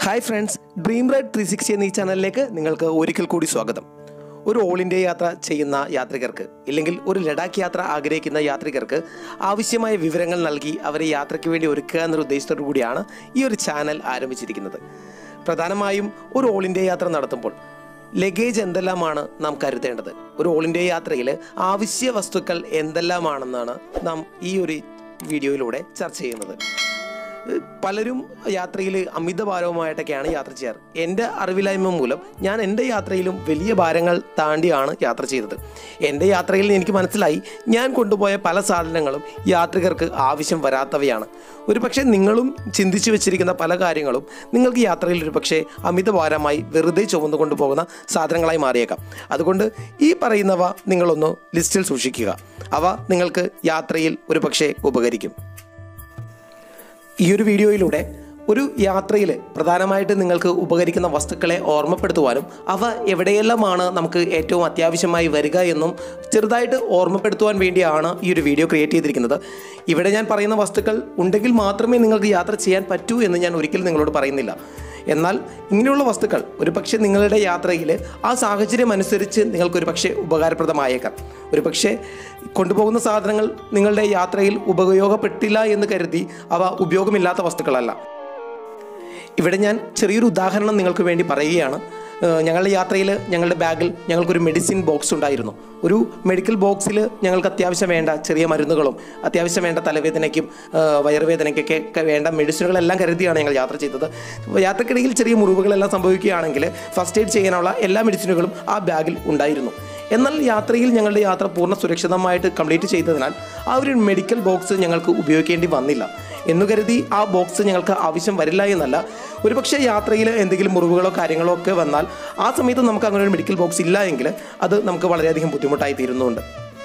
hi friends dream ride three sixty എന്നീ ചാനലിലേക്ക് നിങ്ങൾക്ക് ഒരിക്കൽ കൂടി സ്വാഗതം ഒരു ഓൾ ഇന്ത്യ യാത്ര ചെയ്യുന്ന യാത്രികർക്ക് ഇല്ലെങ്കിൽ ഒരു ലഡാക്ക് യാത്ര ആഗ്രഹിക്കുന്ന യാത്രികർക്ക് ആവശ്യമായ വിവരങ്ങൾ നൽകി അവരെ യാത്രയ്ക്ക് വേണ്ടി ഒരുക്കുക എന്നൊരു ഉദ്ദേശത്തോടു കൂടിയാണ് ഈ ഒരു ചാനൽ ആരംഭിച്ചിരിക്കുന്നത് പ്രധാനമായും ഒരു ഓൾ ഇന്ത്യ യാത്ര നടത്തുമ്പോൾ ലഗേജ് എന്തെല്ലാമാണ് നാം കരുതേണ്ടത് ഒരു ഓൾ ഇന്ത്യ യാത്രയിൽ ആവശ്യ വസ്തുക്കൾ എന്തെല്ലാമാണെന്നാണ് നാം ഈ ഒരു വീഡിയോയിലൂടെ ചർച്ച ചെയ്യുന്നത് പലരും യാത്രയിൽ അമിത ഭാരവുമായിട്ടൊക്കെയാണ് യാത്ര ചെയ്യാറ് എൻ്റെ അറിവില്ലായ്മ മൂലം ഞാൻ എൻ്റെ യാത്രയിലും വലിയ ഭാരങ്ങൾ താണ്ടിയാണ് യാത്ര ചെയ്തത് എൻ്റെ യാത്രയിൽ എനിക്ക് മനസ്സിലായി ഞാൻ കൊണ്ടുപോയ പല സാധനങ്ങളും യാത്രികർക്ക് ആവശ്യം വരാത്തവയാണ് ഒരു പക്ഷേ നിങ്ങളും ചിന്തിച്ചു വെച്ചിരിക്കുന്ന പല കാര്യങ്ങളും നിങ്ങൾക്ക് യാത്രയിൽ ഒരു പക്ഷേ അമിത ഭാരമായി വെറുതെ ചുമന്നു കൊണ്ടുപോകുന്ന സാധനങ്ങളായി മാറിയേക്കാം അതുകൊണ്ട് ഈ പറയുന്നവ നിങ്ങളൊന്ന് ലിസ്റ്റിൽ സൂക്ഷിക്കുക അവ നിങ്ങൾക്ക് യാത്രയിൽ ഒരു പക്ഷേ ഉപകരിക്കും ഈ ഒരു വീഡിയോയിലൂടെ ഒരു യാത്രയിൽ പ്രധാനമായിട്ട് നിങ്ങൾക്ക് ഉപകരിക്കുന്ന വസ്തുക്കളെ ഓർമ്മപ്പെടുത്തുവാനും അവ എവിടെയെല്ലാമാണ് നമുക്ക് ഏറ്റവും അത്യാവശ്യമായി വരിക എന്നും ചെറുതായിട്ട് ഓർമ്മപ്പെടുത്തുവാൻ വേണ്ടിയാണ് ഈ ഒരു വീഡിയോ ക്രിയേറ്റ് ചെയ്തിരിക്കുന്നത് ഇവിടെ ഞാൻ പറയുന്ന വസ്തുക്കൾ ഉണ്ടെങ്കിൽ മാത്രമേ നിങ്ങൾക്ക് യാത്ര ചെയ്യാൻ പറ്റൂ എന്ന് ഞാൻ ഒരിക്കലും നിങ്ങളോട് പറയുന്നില്ല എന്നാൽ ഇങ്ങനെയുള്ള വസ്തുക്കൾ ഒരു പക്ഷേ നിങ്ങളുടെ യാത്രയിൽ ആ സാഹചര്യം അനുസരിച്ച് നിങ്ങൾക്കൊരു പക്ഷേ ഉപകാരപ്രദമായേക്കാം ഒരു പക്ഷേ കൊണ്ടുപോകുന്ന സാധനങ്ങൾ നിങ്ങളുടെ യാത്രയിൽ ഉപയോഗപ്പെട്ടില്ല എന്ന് കരുതി അവ ഉപയോഗമില്ലാത്ത വസ്തുക്കളല്ല ഇവിടെ ഞാൻ ചെറിയൊരു ഉദാഹരണം നിങ്ങൾക്ക് വേണ്ടി പറയുകയാണ് ഏഹ് ഞങ്ങളുടെ യാത്രയിൽ ഞങ്ങളുടെ ബാഗിൽ ഞങ്ങൾക്കൊരു മെഡിസിൻ ബോക്സ് ഉണ്ടായിരുന്നു ഒരു മെഡിക്കൽ ബോക്സിൽ ഞങ്ങൾക്ക് അത്യാവശ്യം വേണ്ട ചെറിയ മരുന്നുകളും അത്യാവശ്യം വേണ്ട തലവേദനയ്ക്കും ഏഹ് വയറുവേദനയ്ക്കൊക്കെ ഒക്കെ വേണ്ട മെഡിസിനുകളെല്ലാം കരുതിയാണ് ഞങ്ങൾ യാത്ര ചെയ്തത് അപ്പോൾ യാത്രക്കിടയിൽ ചെറിയ മുറിവുകളെല്ലാം സംഭവിക്കുകയാണെങ്കിൽ ഫസ്റ്റ് എയ്ഡ് ചെയ്യാനുള്ള എല്ലാ മെഡിസിനുകളും ആ ബാഗിൽ ഉണ്ടായിരുന്നു എന്നാൽ യാത്രയിൽ ഞങ്ങളുടെ യാത്ര പൂർണ്ണ സുരക്ഷിതമായിട്ട് കംപ്ലീറ്റ് ചെയ്തതിനാൽ ആ ഒരു മെഡിക്കൽ ബോക്സ് ഞങ്ങൾക്ക് ഉപയോഗിക്കേണ്ടി വന്നില്ല എന്നു കരുതി ആ ബോക്സ് ഞങ്ങൾക്ക് ആവശ്യം വരില്ല എന്നല്ല ഒരുപക്ഷെ യാത്രയിൽ എന്തെങ്കിലും മുറിവുകളോ കാര്യങ്ങളോ ഒക്കെ വന്നാൽ ആ സമയത്ത് നമുക്ക് അങ്ങനെ ഒരു മെഡിക്കൽ ബോക്സ് ഇല്ല എങ്കിൽ അത് നമുക്ക് വളരെയധികം ബുദ്ധിമുട്ടായി തീരുന്നുണ്ട്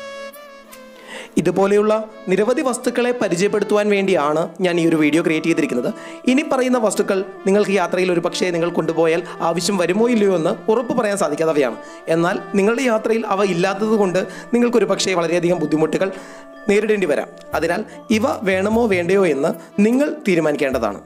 ഇതുപോലെയുള്ള നിരവധി വസ്തുക്കളെ പരിചയപ്പെടുത്തുവാൻ വേണ്ടിയാണ് ഞാൻ ഈ ഒരു വീഡിയോ ക്രിയേറ്റ് ചെയ്തിരിക്കുന്നത് ഇനി പറയുന്ന വസ്തുക്കൾ നിങ്ങൾക്ക് യാത്രയിൽ ഒരു പക്ഷേ നിങ്ങൾ കൊണ്ടുപോയാൽ ആവശ്യം വരുമോ ഇല്ലയോ എന്ന് ഉറപ്പ് പറയാൻ സാധിക്കാത്തവയാണ് എന്നാൽ നിങ്ങളുടെ യാത്രയിൽ അവ ഇല്ലാത്തത് കൊണ്ട് നിങ്ങൾക്കൊരു പക്ഷേ വളരെയധികം ബുദ്ധിമുട്ടുകൾ നേരിടേണ്ടി വരാം അതിനാൽ ഇവ വേണമോ വേണ്ടയോ എന്ന് നിങ്ങൾ തീരുമാനിക്കേണ്ടതാണ്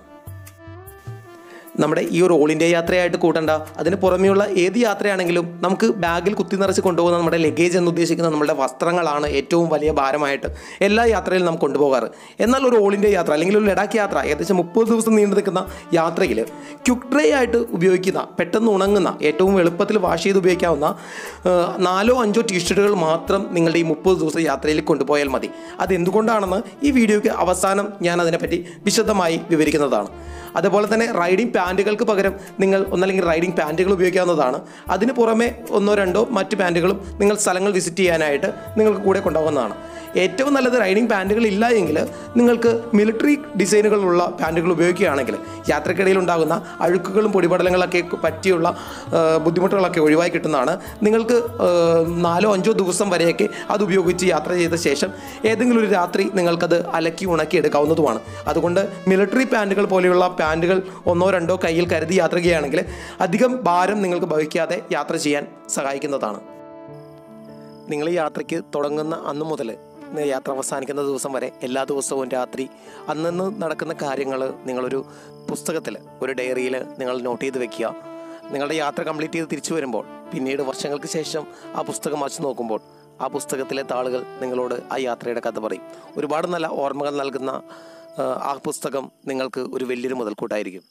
നമ്മുടെ ഈ ഒരു ഓൾ ഇന്ത്യ യാത്രയായിട്ട് കൂട്ടണ്ട അതിന് പുറമെയുള്ള ഏത് യാത്രയാണെങ്കിലും നമുക്ക് ബാഗിൽ കുത്തി നിറച്ച് കൊണ്ടുപോകുന്ന നമ്മുടെ ലഗേജ് എന്ന് ഉദ്ദേശിക്കുന്ന നമ്മുടെ വസ്ത്രങ്ങളാണ് ഏറ്റവും വലിയ ഭാരമായിട്ട് എല്ലാ യാത്രയിലും നാം കൊണ്ടുപോകാറ് എന്നാൽ ഒരു ഓൾ ഇന്ത്യ യാത്ര അല്ലെങ്കിൽ ഒരു ലഡാക്ക് യാത്ര ഏകദേശം മുപ്പത് ദിവസം നീണ്ടു നിൽക്കുന്ന യാത്രയിൽ ക്യുക്ക് ഡ്രൈ ആയിട്ട് ഉപയോഗിക്കുന്ന പെട്ടെന്ന് ഉണങ്ങുന്ന ഏറ്റവും എളുപ്പത്തിൽ വാഷ് ചെയ്ത് ഉപയോഗിക്കാവുന്ന ഏഹ്, നാലോ അഞ്ചോ ടീഷർട്ടുകൾ മാത്രം നിങ്ങളുടെ ഈ മുപ്പത് ദിവസം യാത്രയിൽ കൊണ്ടുപോയാൽ മതി അതെന്തുകൊണ്ടാണെന്ന് ഈ വീഡിയോയ്ക്ക് അവസാനം ഞാൻ അതിനെപ്പറ്റി വിശദമായി വിവരിക്കുന്നതാണ് അതുപോലെ തന്നെ റൈഡിംഗ് പാൻറ്റുകൾക്ക് പകരം നിങ്ങൾ ഒന്നല്ലെങ്കിൽ റൈഡിംഗ് പാൻറ്റുകൾ ഉപയോഗിക്കാവുന്നതാണ് അതിന് പുറമെ ഒന്നോ രണ്ടോ മറ്റ് പാൻറ്റുകളും നിങ്ങൾ സ്ഥലങ്ങൾ വിസിറ്റ് ചെയ്യാനായിട്ട് നിങ്ങൾക്ക് കൂടെ കൊണ്ടുപോകുന്നതാണ് ഏറ്റവും നല്ലത് റൈഡിംഗ് പാൻറ്റുകൾ ഇല്ല എങ്കിൽ നിങ്ങൾക്ക് മിലിറ്ററി ഡിസൈനുകളുള്ള പാൻറ്റുകൾ ഉപയോഗിക്കുകയാണെങ്കിൽ യാത്രക്കിടയിൽ ഉണ്ടാകുന്ന അഴുക്കുകളും പൊടിപടലങ്ങളൊക്കെ പറ്റിയുള്ള ആ, ബുദ്ധിമുട്ടുകളൊക്കെ ഒഴിവായി കിട്ടുന്നതാണ് നിങ്ങൾക്ക് ആ, നാലോ അഞ്ചോ ദിവസം വരെയൊക്കെ അത് ഉപയോഗിച്ച് യാത്ര ചെയ്ത ശേഷം ഏതെങ്കിലും ഒരു രാത്രി നിങ്ങൾക്കത് അലക്കി ഉണക്കി എടുക്കാവുന്നതുമാണ് അതുകൊണ്ട് മിലിറ്ററി പാൻറ്റുകൾ പോലെയുള്ള പാൻറ്റുകൾ ഒന്നോ രണ്ടോ കയ്യിൽ കരുതി യാത്ര ചെയ്യുകയാണെങ്കിൽ അധികം ഭാരം നിങ്ങൾക്ക് ഭവിക്കാതെ യാത്ര ചെയ്യാൻ സഹായിക്കുന്നതാണ് നിങ്ങൾ ഈ യാത്രയ്ക്ക് തുടങ്ങുന്ന അന്ന് മുതൽ യാത്ര അവസാനിക്കുന്ന ദിവസം വരെ എല്ലാ ദിവസവും രാത്രി അന്നന്ന് നടക്കുന്ന കാര്യങ്ങൾ നിങ്ങളൊരു പുസ്തകത്തിൽ ഒരു ഡയറിയിൽ നിങ്ങൾ നോട്ട് ചെയ്ത് വെക്കുക നിങ്ങളുടെ യാത്ര കംപ്ലീറ്റ് ചെയ്ത് തിരിച്ചു വരുമ്പോൾ പിന്നീട് വർഷങ്ങൾക്ക് ശേഷം ആ പുസ്തകം മറിച്ച് നോക്കുമ്പോൾ ആ പുസ്തകത്തിലെ താളുകൾ നിങ്ങളോട് ആ യാത്രയുടെ കഥ പറയും ഒരുപാട് നല്ല ഓർമ്മകൾ നൽകുന്ന ആ, ആ പുസ്തകം നിങ്ങൾക്ക് ഒരു വലിയൊരു മുതൽക്കൂട്ടായിരിക്കും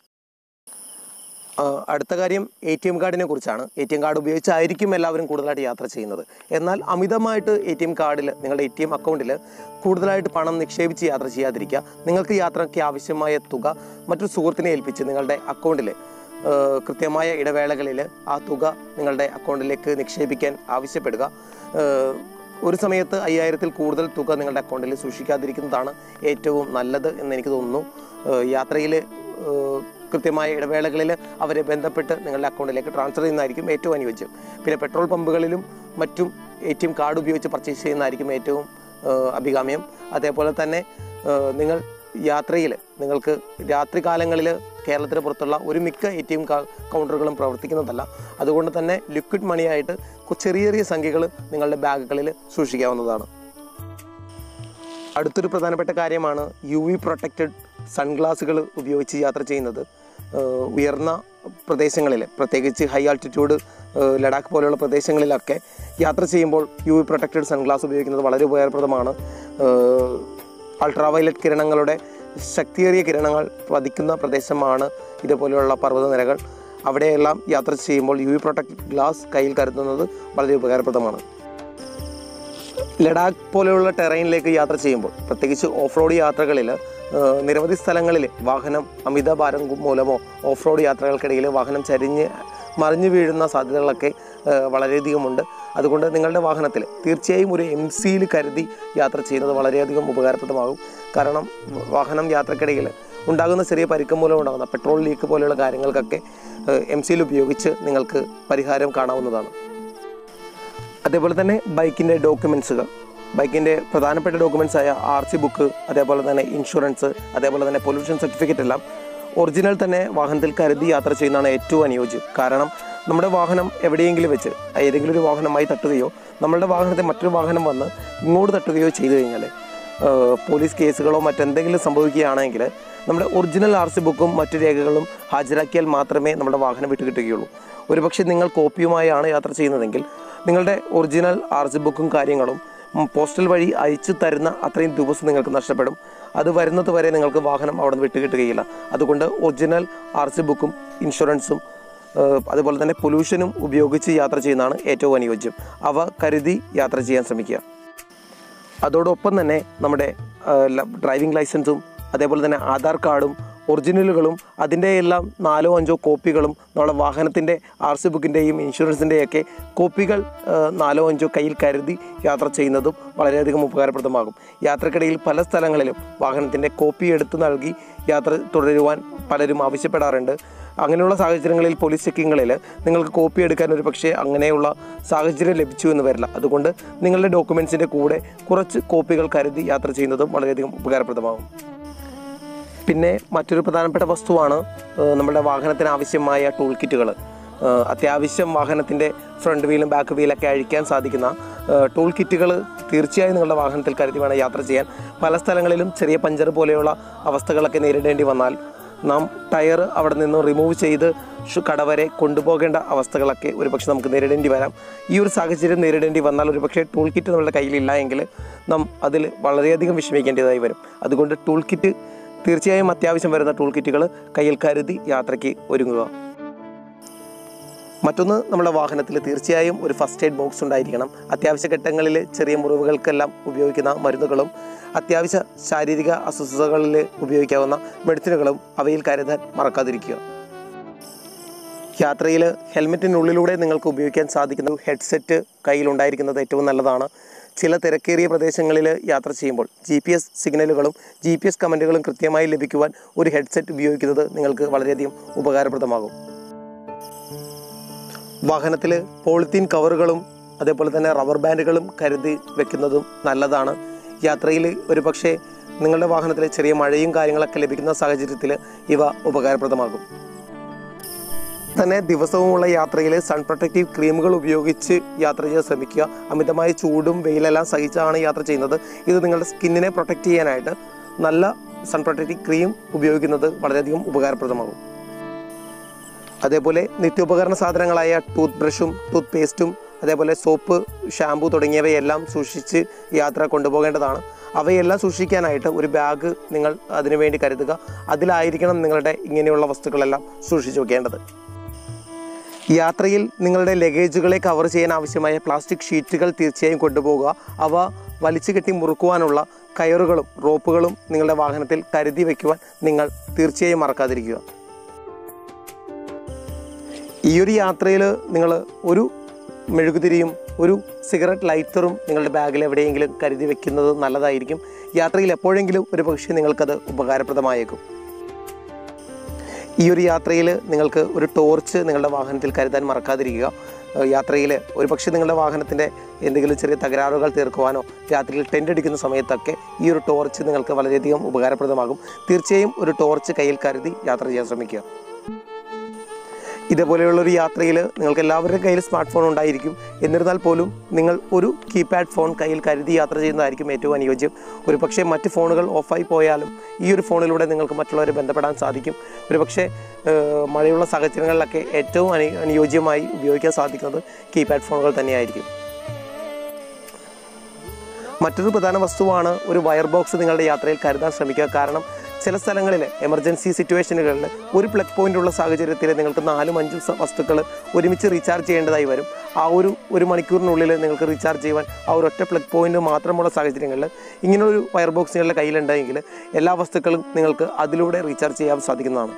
ആ, അടുത്ത കാര്യം എ ടി എം കാർഡിനെ കുറിച്ചാണ് എ ടി എം കാർഡ് ഉപയോഗിച്ചായിരിക്കും എല്ലാവരും കൂടുതലായിട്ട് യാത്ര ചെയ്യുന്നത് എന്നാൽ അമിതമായിട്ട് എ ടി എം കാർഡിൽ നിങ്ങളുടെ എ ടി എം അക്കൗണ്ടിൽ കൂടുതലായിട്ട് പണം നിക്ഷേപിച്ച് യാത്ര ചെയ്യാതിരിക്കുക നിങ്ങൾക്ക് യാത്രയ്ക്ക് ആവശ്യമായ തുക മറ്റൊരു സുഹൃത്തിനെ ഏൽപ്പിച്ച് നിങ്ങളുടെ അക്കൗണ്ടിൽ കൃത്യമായ ഇടവേളകളിൽ ആ തുക നിങ്ങളുടെ അക്കൗണ്ടിലേക്ക് നിക്ഷേപിക്കാൻ ആവശ്യപ്പെടുക ഏഹ്, ഒരു സമയത്ത് അയ്യായിരത്തിൽ കൂടുതൽ തുക നിങ്ങളുടെ അക്കൗണ്ടിൽ സൂക്ഷിക്കാതിരിക്കുന്നതാണ് ഏറ്റവും നല്ലത് എന്ന് എനിക്ക് തോന്നുന്നു യാത്രയിൽ കൃത്യമായ ഇടവേളകളിൽ അവരെ ബന്ധപ്പെട്ട് നിങ്ങളുടെ അക്കൗണ്ടിലേക്ക് ട്രാൻസ്ഫർ ചെയ്യുന്നതായിരിക്കും ഏറ്റവും അനുയോജ്യം പിന്നെ പെട്രോൾ പമ്പുകളിലും മറ്റും എ ടി എം കാർഡ് ഉപയോഗിച്ച് പർച്ചേസ് ചെയ്യുന്നതായിരിക്കും ഏറ്റവും ഏഹ്, അഭികാമ്യം അതേപോലെ തന്നെ ഏഹ്, നിങ്ങൾ യാത്രയിൽ നിങ്ങൾക്ക് രാത്രി കാലങ്ങളിൽ കേരളത്തിന് പുറത്തുള്ള ഒരു മിക്ക എ ടി എം കൗണ്ടറുകളും പ്രവർത്തിക്കുന്നതല്ല അതുകൊണ്ട് തന്നെ ലിക്വിഡ് മണിയായിട്ട് കു- ചെറിയ ചെറിയ സംഖ്യകൾ നിങ്ങളുടെ ബാഗുകളിൽ സൂക്ഷിക്കാവുന്നതാണ് അടുത്തൊരു പ്രധാനപ്പെട്ട കാര്യമാണ് യു വി പ്രൊട്ടക്റ്റഡ് സൺഗ്ലാസുകൾ ഉപയോഗിച്ച് യാത്ര ചെയ്യുന്നത് ഏഹ് ഉയർന്ന പ്രദേശങ്ങളിൽ പ്രത്യേകിച്ച് ഹൈ ആൾട്ടിറ്റ്യൂഡ് ലഡാക്ക് പോലെയുള്ള പ്രദേശങ്ങളിലൊക്കെ യാത്ര ചെയ്യുമ്പോൾ യു വി പ്രൊട്ടക്റ്റഡ് സൺഗ്ലാസ് ഉപയോഗിക്കുന്നത് വളരെ ഉപകാരപ്രദമാണ് അൾട്രാവയലറ്റ് കിരണങ്ങളുടെ ശക്തിയേറിയ കിരണങ്ങൾ പതിക്കുന്ന പ്രദേശമാണ് ഇതുപോലെയുള്ള പർവ്വതനിരകൾ അവിടെയെല്ലാം യാത്ര ചെയ്യുമ്പോൾ യു വി പ്രൊട്ടക്റ്റഡ് ഗ്ലാസ് കയ്യിൽ കരുതുന്നത് വളരെ ഉപകാരപ്രദമാണ് ലഡാക്ക് പോലെയുള്ള ടെറൈനിലേക്ക് യാത്ര ചെയ്യുമ്പോൾ പ്രത്യേകിച്ച് ഓഫ് റോഡ് യാത്രകളിൽ ഏഹ്, നിരവധി സ്ഥലങ്ങളിൽ വാഹനം അമിത ഭാരം മൂലമോ ഓഫ് റോഡ് യാത്രകൾക്കിടയിൽ വാഹനം ചരിഞ്ഞ് മറിഞ്ഞു വീഴുന്ന സാധ്യതകളൊക്കെ ഏഹ്, വളരെയധികമുണ്ട് അതുകൊണ്ട് നിങ്ങളുടെ വാഹനത്തിൽ തീർച്ചയായും ഒരു എം സിയിൽ കരുതി യാത്ര ചെയ്യുന്നത് വളരെയധികം ഉപകാരപ്രദമാകും കാരണം വാഹനം യാത്രക്കിടയിൽ ഉണ്ടാകുന്ന ചെറിയ പരിക്കം മൂലം ഉണ്ടാകുന്ന പെട്രോൾ ലീക്ക് പോലെയുള്ള കാര്യങ്ങൾക്കൊക്കെ എം സിയിൽ ഉപയോഗിച്ച് നിങ്ങൾക്ക് പരിഹാരം കാണാവുന്നതാണ് അതേപോലെ തന്നെ ബൈക്കിൻ്റെ ഡോക്യുമെൻസുകൾ ബൈക്കിൻ്റെ പ്രധാനപ്പെട്ട ഡോക്യുമെൻസ് ആയ ആർ സി ബുക്ക് അതേപോലെ തന്നെ ഇൻഷുറൻസ് അതേപോലെ തന്നെ പൊല്യൂഷൻ സർട്ടിഫിക്കറ്റ് എല്ലാം ഒറിജിനൽ തന്നെ വാഹനത്തിൽ കരുതി യാത്ര ചെയ്യുന്നതാണ് ഏറ്റവും അനുയോജ്യം കാരണം നമ്മുടെ വാഹനം എവിടെയെങ്കിലും വെച്ച് ഏതെങ്കിലും ഒരു വാഹനമായി തട്ടുകയോ നമ്മളുടെ വാഹനത്തെ മറ്റൊരു വാഹനം വന്ന് ഇങ്ങോട്ട് തട്ടുകയോ ചെയ്തു കഴിഞ്ഞാൽ ഏഹ്, പോലീസ് കേസുകളോ മറ്റെന്തെങ്കിലും സംഭവിക്കുകയാണെങ്കിൽ നമ്മുടെ ഒറിജിനൽ ആർ സി ബുക്കും മറ്റു രേഖകളും ഹാജരാക്കിയാൽ മാത്രമേ നമ്മുടെ വാഹനം വിട്ടുകിട്ടുകയുള്ളൂ ഒരുപക്ഷെ നിങ്ങൾ കോപ്പിയുമായാണ് യാത്ര ചെയ്യുന്നതെങ്കിൽ നിങ്ങളുടെ ഒറിജിനൽ ആർ സി ബുക്കും കാര്യങ്ങളും ഉം, പോസ്റ്റൽ വഴി അയച്ചു തരുന്ന അത്രയും ദിവസം നിങ്ങൾക്ക് നഷ്ടപ്പെടും അത് വരുന്നത് വരെ നിങ്ങൾക്ക് വാഹനം അവിടെ നിന്ന് വിട്ടുകിട്ടുകയില്ല അതുകൊണ്ട് ഒറിജിനൽ ആർ സി ബുക്കും ഇൻഷുറൻസും ഏഹ്, അതുപോലെ തന്നെ പൊല്യൂഷനും ഉപയോഗിച്ച് യാത്ര ചെയ്യുന്നതാണ് ഏറ്റവും അനുയോജ്യം അവ കരുതി യാത്ര ചെയ്യാൻ ശ്രമിക്കുക അതോടൊപ്പം തന്നെ നമ്മുടെ ഡ്രൈവിംഗ് ലൈസൻസും അതേപോലെ തന്നെ ആധാർ കാർഡും ഒറിജിനലുകളും അതിൻ്റെ എല്ലാം നാലോ അഞ്ചോ കോപ്പികളും നമ്മുടെ വാഹനത്തിൻ്റെ ആർ സി ബുക്കിൻ്റെയും ഇൻഷുറൻസിൻ്റെയൊക്കെ കോപ്പികൾ ആ, നാലോ അഞ്ചോ കയ്യിൽ കരുതി യാത്ര ചെയ്യുന്നതും വളരെയധികം ഉപകാരപ്രദമാകും യാത്രക്കിടയിൽ പല സ്ഥലങ്ങളിലും വാഹനത്തിൻ്റെ കോപ്പി എടുത്തു നൽകി യാത്ര തുടരുവാൻ പലരും ആവശ്യപ്പെടാറുണ്ട് അങ്ങനെയുള്ള സാഹചര്യങ്ങളിൽ പോലീസ് ചെക്കിങ്ങുകളിൽ നിങ്ങൾക്ക് കോപ്പി എടുക്കാൻ ഒരു പക്ഷേ അങ്ങനെയുള്ള സാഹചര്യം ലഭിച്ചു എന്ന് വരില്ല അതുകൊണ്ട് നിങ്ങളുടെ ഡോക്യുമെൻസിൻ്റെ കൂടെ കുറച്ച് കോപ്പികൾ കരുതി യാത്ര ചെയ്യുന്നതും വളരെയധികം ഉപകാരപ്രദമാകും പിന്നെ മറ്റൊരു പ്രധാനപ്പെട്ട വസ്തുവാണ് ഏഹ്, നമ്മുടെ വാഹനത്തിന് ആവശ്യമായ ടൂൾ കിറ്റുകൾ അത്യാവശ്യം വാഹനത്തിൻ്റെ ഫ്രണ്ട് വീലും ബാക്ക് വീലൊക്കെ അഴിക്കാൻ സാധിക്കുന്ന ഏഹ്, ടൂൾ കിറ്റുകൾ തീർച്ചയായും നിങ്ങളുടെ വാഹനത്തിൽ കരുതി വേണം യാത്ര ചെയ്യാൻ പല സ്ഥലങ്ങളിലും ചെറിയ പഞ്ചർ പോലെയുള്ള അവസ്ഥകളൊക്കെ നേരിടേണ്ടി വന്നാൽ നാം ടയർ അവിടെ നിന്ന് റിമൂവ് ചെയ്ത് ഷു- കട വരെ കൊണ്ടുപോകേണ്ട അവസ്ഥകളൊക്കെ ഒരുപക്ഷെ നമുക്ക് നേരിടേണ്ടി വരാം ഈ ഒരു സാഹചര്യം നേരിടേണ്ടി വന്നാൽ ഒരുപക്ഷെ ടൂൾ കിറ്റ് നമ്മുടെ കയ്യിലില്ല എങ്കിൽ നാം അതിൽ വളരെയധികം വിഷമിക്കേണ്ടതായി വരും അതുകൊണ്ട് ടൂൾ കിറ്റ് തീർച്ചയായും അത്യാവശ്യം വരുന്ന ടൂൾ കിറ്റുകൾ കയ്യിൽ കരുതി യാത്രയ്ക്ക് ഒരുങ്ങുക മറ്റൊന്ന് നമ്മുടെ വാഹനത്തിൽ തീർച്ചയായും ഒരു ഫസ്റ്റ് എയ്ഡ് ബോക്സ് ഉണ്ടായിരിക്കണം അത്യാവശ്യ ഘട്ടങ്ങളിൽ ചെറിയ മുറിവുകൾക്കെല്ലാം ഉപയോഗിക്കുന്ന മരുന്നുകളും അത്യാവശ്യ ശാരീരിക അസ്വസ്ഥതകളിൽ ഉപയോഗിക്കാവുന്ന മെഡിസിനുകളും അവയിൽ കരുതാൻ മറക്കാതിരിക്കുക യാത്രയിൽ ഹെൽമെറ്റിനുള്ളിലൂടെ നിങ്ങൾക്ക് ഉപയോഗിക്കാൻ സാധിക്കുന്ന ഹെഡ്സെറ്റ് കയ്യിലുണ്ടായിരിക്കുന്നത് ഏറ്റവും നല്ലതാണ് ചില തിരക്കേറിയ പ്രദേശങ്ങളിൽ യാത്ര ചെയ്യുമ്പോൾ ജി പി എസ് സിഗ്നലുകളും ജി പി എസ് കമൻറ്റുകളും കൃത്യമായി ലഭിക്കുവാൻ ഒരു ഹെഡ്സെറ്റ് ഉപയോഗിക്കുന്നത് നിങ്ങൾക്ക് വളരെയധികം ഉപകാരപ്രദമാകും വാഹനത്തിൽ പോളിത്തീൻ കവറുകളും അതേപോലെ തന്നെ റബ്ബർ ബാൻഡുകളും കരുതി വെക്കുന്നതും നല്ലതാണ് യാത്രയിൽ ഒരു പക്ഷേ നിങ്ങളുടെ വാഹനത്തിൽ ചെറിയ മഴയും കാര്യങ്ങളൊക്കെ ലഭിക്കുന്ന സാഹചര്യത്തിൽ ഇവ ഉപകാരപ്രദമാകും തന്നെ ദിവസവുമുള്ള യാത്രയിൽ സൺ പ്രൊട്ടക്റ്റീവ് ക്രീമുകൾ ഉപയോഗിച്ച് യാത്ര ചെയ്യാൻ ശ്രമിക്കുക അമിതമായ ചൂടും വെയിലെല്ലാം സഹിച്ചാണ് യാത്ര ചെയ്യുന്നത് ഇത് നിങ്ങളുടെ സ്കിന്നിനെ പ്രൊട്ടക്റ്റ് ചെയ്യാനായിട്ട് നല്ല സൺ പ്രൊട്ടക്റ്റീവ് ക്രീം ഉപയോഗിക്കുന്നത് വളരെയധികം ഉപകാരപ്രദമാകും അതേപോലെ നിത്യോപകരണ സാധനങ്ങളായ ടൂത്ത് ബ്രഷും ടൂത്ത് പേസ്റ്റും അതേപോലെ സോപ്പ് ഷാമ്പു തുടങ്ങിയവയെല്ലാം സൂക്ഷിച്ച് യാത്ര കൊണ്ടുപോകേണ്ടതാണ് അവയെല്ലാം സൂക്ഷിക്കാനായിട്ട് ഒരു ബാഗ് നിങ്ങൾ അതിനുവേണ്ടി കരുതുക അതിലായിരിക്കണം നിങ്ങളുടെ ഇങ്ങനെയുള്ള വസ്തുക്കളെല്ലാം സൂക്ഷിച്ചു വെക്കേണ്ടത് യാത്രയിൽ നിങ്ങളുടെ ലഗേജുകളെ കവർ ചെയ്യാൻ ആവശ്യമായ പ്ലാസ്റ്റിക് ഷീറ്റുകൾ തീർച്ചയായും കൊണ്ടുപോകുക അവ വലിച്ചു കെട്ടി മുറുക്കുവാനുള്ള കയറുകളും റോപ്പുകളും നിങ്ങളുടെ വാഹനത്തിൽ കരുതി വയ്ക്കുവാൻ നിങ്ങൾ തീർച്ചയായും മറക്കാതിരിക്കുക ഈ ഒരു യാത്രയിൽ നിങ്ങൾ ഒരു മെഴുകുതിരിയും ഒരു സിഗരറ്റ് ലൈറ്ററും നിങ്ങളുടെ ബാഗിൽ എവിടെയെങ്കിലും കരുതി വെക്കുന്നത് നല്ലതായിരിക്കും യാത്രയിൽ എപ്പോഴെങ്കിലും ഒരു പക്ഷേ നിങ്ങൾക്കത് ഉപകാരപ്രദമായേക്കും ഈ ഒരു യാത്രയിൽ നിങ്ങൾക്ക് ഒരു ടോർച്ച് നിങ്ങളുടെ വാഹനത്തിൽ കരുതാൻ മറക്കാതിരിക്കുക ഏഹ് യാത്രയിൽ ഒരു പക്ഷേ നിങ്ങളുടെ വാഹനത്തിൻ്റെ എന്തെങ്കിലും ചെറിയ തകരാറുകൾ തീർക്കുവാനോ രാത്രിയിൽ ടെൻ്റ് അടിക്കുന്ന സമയത്തൊക്കെ ഈ ഒരു ടോർച്ച് നിങ്ങൾക്ക് വളരെയധികം ഉപകാരപ്രദമാകും തീർച്ചയായും ഒരു ടോർച്ച് കയ്യിൽ കരുതി യാത്ര ചെയ്യാൻ ശ്രമിക്കുക ഇതേപോലെയുള്ള ഒരു യാത്രയിൽ നിങ്ങൾക്ക് എല്ലാവരുടെയും കയ്യിൽ സ്മാർട്ട് ഫോൺ ഉണ്ടായിരിക്കും എന്നിരുന്നാൽ പോലും നിങ്ങൾ ഒരു കീപാഡ് ഫോൺ കയ്യിൽ കരുതി യാത്ര ചെയ്യുന്നതായിരിക്കും ഏറ്റവും അനുയോജ്യം ഒരു പക്ഷേ മറ്റ് ഫോണുകൾ ഓഫായി പോയാലും ഈ ഒരു ഫോണിലൂടെ നിങ്ങൾക്ക് മറ്റുള്ളവരെ ബന്ധപ്പെടാൻ സാധിക്കും ഒരു പക്ഷേ ഏഹ്, മഴയുള്ള സാഹചര്യങ്ങളിലൊക്കെ ഏറ്റവും അനു അനുയോജ്യമായി ഉപയോഗിക്കാൻ സാധിക്കുന്നത് കീപാഡ് ഫോണുകൾ തന്നെയായിരിക്കും മറ്റൊരു പ്രധാന വസ്തുവാണ് ഒരു വയർ ബോക്സ് നിങ്ങളുടെ യാത്രയിൽ കരുതാൻ ശ്രമിക്കുക കാരണം ചില സ്ഥലങ്ങളിൽ എമർജൻസി സിറ്റുവേഷനുകളിൽ ഒരു പ്ലഗ് പോയിന്റ് ഉള്ള സാഹചര്യത്തിൽ നിങ്ങൾക്ക് നാലും അഞ്ചും സ- വസ്തുക്കൾ ഒരുമിച്ച് റീചാർജ് ചെയ്യേണ്ടതായി വരും ആ ഒരു ഒരു മണിക്കൂറിനുള്ളിൽ നിങ്ങൾക്ക് റീചാർജ് ചെയ്യുവാൻ ആ ഒരു ഒറ്റ പ്ലഗ് പോയിന്റ് മാത്രമുള്ള സാഹചര്യങ്ങളിൽ ഇങ്ങനൊരു വയർ ബോക്സ് നിങ്ങളുടെ കയ്യിലുണ്ടെങ്കിൽ എല്ലാ വസ്തുക്കളും നിങ്ങൾക്ക് അതിലൂടെ റീചാർജ് ചെയ്യാൻ സാധിക്കുന്നതാണ്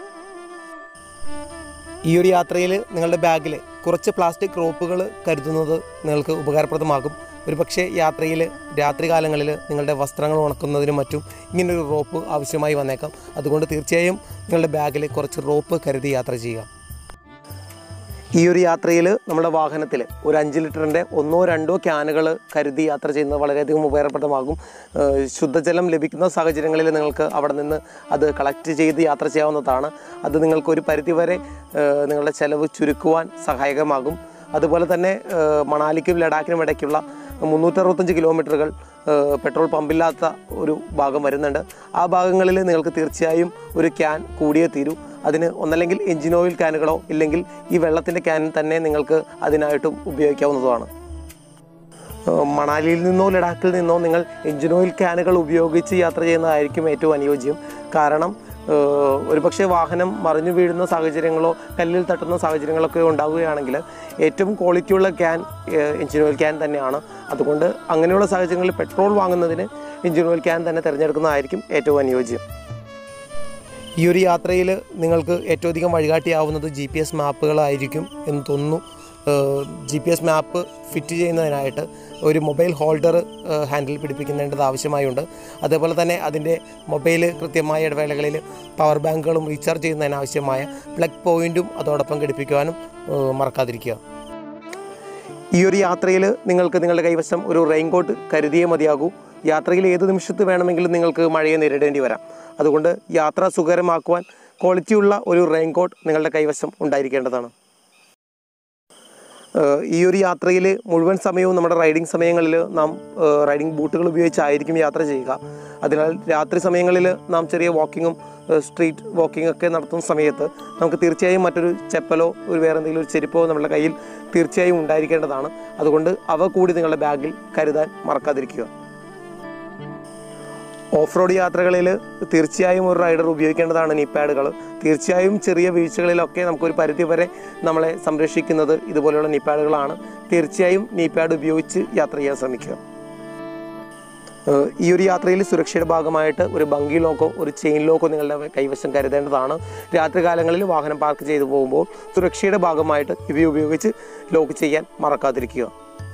ഈ ഒരു യാത്രയിൽ നിങ്ങളുടെ ബാഗിൽ കുറച്ച് പ്ലാസ്റ്റിക് റോപ്പുകൾ കരുതുന്നത് നിങ്ങൾക്ക് ഉപകാരപ്രദമാകും ഒരു പക്ഷേ യാത്രയിൽ രാത്രികാലങ്ങളിൽ നിങ്ങളുടെ വസ്ത്രങ്ങൾ ഉണക്കുന്നതിനും മറ്റും ഇങ്ങനൊരു റോപ്പ് ആവശ്യമായി വന്നേക്കാം അതുകൊണ്ട് തീർച്ചയായും നിങ്ങളുടെ ബാഗിൽ കുറച്ച് റോപ്പ് കരുതി യാത്ര ചെയ്യുക ഈ ഒരു യാത്രയിൽ നമ്മുടെ വാഹനത്തിൽ ഒരു അഞ്ച് ലിറ്ററിൻ്റെ ഒന്നോ രണ്ടോ ക്യാനുകൾ കരുതി യാത്ര ചെയ്യുന്നത് വളരെയധികം ഉപകാരപ്രദമാകും ഏഹ് ശുദ്ധജലം ലഭിക്കുന്ന സാഹചര്യങ്ങളിൽ നിങ്ങൾക്ക് അവിടെ നിന്ന് അത് കളക്ട് ചെയ്ത് യാത്ര ചെയ്യാവുന്നതാണ് അത് നിങ്ങൾക്ക് ഒരു പരിധിവരെ ഏഹ് നിങ്ങളുടെ ചെലവ് ചുരുക്കുവാൻ സഹായകമാകും അതുപോലെ തന്നെ ഏഹ് മണാലിക്കും ലഡാക്കിനും ഇടയ്ക്കുള്ള മുന്നൂറ്ററുപത്തഞ്ച് കിലോമീറ്ററുകൾ ഏഹ് പെട്രോൾ പമ്പില്ലാത്ത ഒരു ഭാഗം വരുന്നുണ്ട് ആ ഭാഗങ്ങളിൽ നിങ്ങൾക്ക് തീർച്ചയായും ഒരു ക്യാൻ കൂടിയേ തീരൂ അതിന് ഒന്നല്ലെങ്കിൽ എഞ്ചിൻ ഓയിൽ ക്യാനുകളോ ഇല്ലെങ്കിൽ ഈ വെള്ളത്തിൻ്റെ ക്യാൻ തന്നെ നിങ്ങൾക്ക് അതിനായിട്ടും ഉപയോഗിക്കാവുന്നതുമാണ് ഏഹ് മണാലിയിൽ നിന്നോ ലഡാക്കിൽ നിന്നോ നിങ്ങൾ എഞ്ചിൻ ഓയിൽ ക്യാനുകൾ ഉപയോഗിച്ച് യാത്ര ചെയ്യുന്നതായിരിക്കും ഏറ്റവും അനുയോജ്യം കാരണം ഏഹ് ഒരുപക്ഷെ വാഹനം മറിഞ്ഞു വീഴുന്ന സാഹചര്യങ്ങളോ കല്ലിൽ തട്ടുന്ന സാഹചര്യങ്ങളൊക്കെ ഉണ്ടാവുകയാണെങ്കിൽ ഏറ്റവും ക്വാളിറ്റിയുള്ള can uh engine oil can തന്നെയാണ് അതുകൊണ്ട് അങ്ങനെയുള്ള സാഹചര്യങ്ങളിൽ പെട്രോൾ വാങ്ങുന്നതിന് എഞ്ചിൻ ഓയിൽ ക്യാൻ തന്നെ തിരഞ്ഞെടുക്കുന്നതായിരിക്കും ഏറ്റവും അനുയോജ്യം ഈ ഒരു യാത്രയിൽ നിങ്ങൾക്ക് ഏറ്റവും അധികം വഴികാട്ടിയാവുന്നത് ജി പി എസ് മാപ്പുകളായിരിക്കും എന്ന് തോന്നുന്നു G P S map fit ചെയ്യുന്നതിനായിട്ട് ഒരു മൊബൈൽ ഹോൾഡർ ഹാൻഡിൽ പിടിപ്പിക്കേണ്ടത് ആവശ്യമായുണ്ട് അതേപോലെ തന്നെ അതിൻ്റെ മൊബൈൽ കൃത്യമായ ഇടവേളകളിൽ പവർ ബാങ്കുകളും റീചാർജ് ചെയ്യുന്നതിന് ആവശ്യമായ പ്ലഗ് പോയിൻറ്റും അതോടൊപ്പം ഘടിപ്പിക്കുവാനും ഏഹ് മറക്കാതിരിക്കുക ഈ ഒരു യാത്രയിൽ നിങ്ങൾക്ക് നിങ്ങളുടെ കൈവശം ഒരു റെയിൻകോട്ട് കരുതിയേ മതിയാകൂ യാത്രയിൽ ഏത് നിമിഷത്ത് വേണമെങ്കിലും നിങ്ങൾക്ക് മഴയെ നേരിടേണ്ടി വരാം അതുകൊണ്ട് യാത്ര സുഖകരമാക്കുവാൻ ക്വാളിറ്റിയുള്ള ഒരു റെയിൻകോട്ട് നിങ്ങളുടെ കൈവശം ഉണ്ടായിരിക്കേണ്ടതാണ് ഏഹ് ഈ ഒരു യാത്രയിൽ മുഴുവൻ സമയവും നമ്മുടെ റൈഡിംഗ് സമയങ്ങളിൽ നാം ഏഹ് റൈഡിംഗ് ബൂട്ടുകൾ ഉപയോഗിച്ചായിരിക്കും യാത്ര ചെയ്യുക അതിനാൽ രാത്രി സമയങ്ങളിൽ നാം ചെറിയ വാക്കിങ്ങും ഏഹ് സ്ട്രീറ്റ് വാക്കിംഗ് ഒക്കെ നടത്തുന്ന സമയത്ത് നമുക്ക് തീർച്ചയായും മറ്റൊരു ചെപ്പലോ ഒരു വേറെ എന്തെങ്കിലും ഒരു ചെരുപ്പോ നമ്മുടെ കയ്യിൽ തീർച്ചയായും ഉണ്ടായിരിക്കേണ്ടതാണ് അതുകൊണ്ട് അവ കൂടി നിങ്ങളുടെ ബാഗിൽ കരുതാൻ മറക്കാതിരിക്കുക ഓഫ് റോഡ് യാത്രകളിൽ തീർച്ചയായും ഒരു റൈഡർ ഉപയോഗിക്കേണ്ടതാണ് നീ പാഡുകൾ തീർച്ചയായും ചെറിയ വീഴ്ചകളിലൊക്കെ നമുക്കൊരു പരിധി വരെ നമ്മളെ സംരക്ഷിക്കുന്നത് ഇതുപോലെയുള്ള നീ പാഡുകളാണ് തീർച്ചയായും നീ പാഡ് ഉപയോഗിച്ച് യാത്ര ചെയ്യാൻ ശ്രമിക്കുക ഏഹ് ഈ ഒരു യാത്രയിൽ സുരക്ഷയുടെ ഭാഗമായിട്ട് ഒരു ബങ്കി ലോക്കോ ഒരു ചെയിൻ ലോക്കോ നിങ്ങളുടെ കൈവശം കരുതേണ്ടതാണ് രാത്രികാലങ്ങളിൽ വാഹനം പാർക്ക് ചെയ്തു പോകുമ്പോൾ സുരക്ഷയുടെ ഭാഗമായിട്ട് ഇവ ഉപയോഗിച്ച് ലോക്ക് ചെയ്യാൻ മറക്കാതിരിക്കുക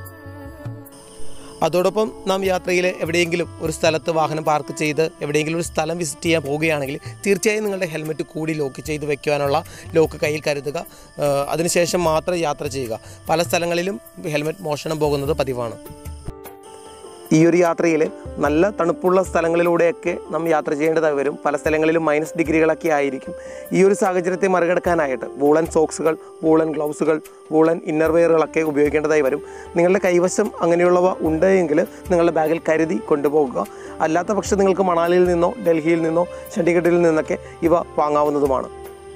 അതോടൊപ്പം നാം യാത്രയിൽ എവിടെയെങ്കിലും ഒരു സ്ഥലത്ത് വാഹനം പാർക്ക് ചെയ്ത് എവിടെയെങ്കിലും ഒരു സ്ഥലം വിസിറ്റ് ചെയ്യാൻ പോവുകയാണെങ്കിൽ തീർച്ചയായും നിങ്ങളുടെ ഹെൽമെറ്റ് കൂടി ലോക്ക് ചെയ്ത് വെക്കുവാനുള്ള ലോക്ക് കയ്യിൽ കരുതുക ഏഹ് അതിനുശേഷം മാത്രം യാത്ര ചെയ്യുക പല സ്ഥലങ്ങളിലും ഹെൽമെറ്റ് മോഷണം പോകുന്നത് പതിവാണ് ഈ ഒരു യാത്രയിൽ നല്ല തണുപ്പുള്ള സ്ഥലങ്ങളിലൂടെയൊക്കെ നാം യാത്ര ചെയ്യേണ്ടതായി വരും പല സ്ഥലങ്ങളിലും മൈനസ് ഡിഗ്രികളൊക്കെ ആയിരിക്കും ഈ ഒരു സാഹചര്യത്തെ മറികടക്കാനായിട്ട് വൂളൻ സോക്സുകൾ വൂളൻ ഗ്ലൗസുകൾ വൂളൻ ഇന്നർ വെയറുകളൊക്കെ ഉപയോഗിക്കേണ്ടതായി വരും നിങ്ങളുടെ കൈവശം അങ്ങനെയുള്ളവ ഉണ്ട് എങ്കിൽ നിങ്ങളുടെ ബാഗിൽ കരുതി കൊണ്ടുപോകുക അല്ലാത്ത പക്ഷം നിങ്ങൾക്ക് മണാലിയിൽ നിന്നോ ഡൽഹിയിൽ നിന്നോ ചണ്ഡീഗഡിൽ നിന്നൊക്കെ ഇവ വാങ്ങാവുന്നതുമാണ്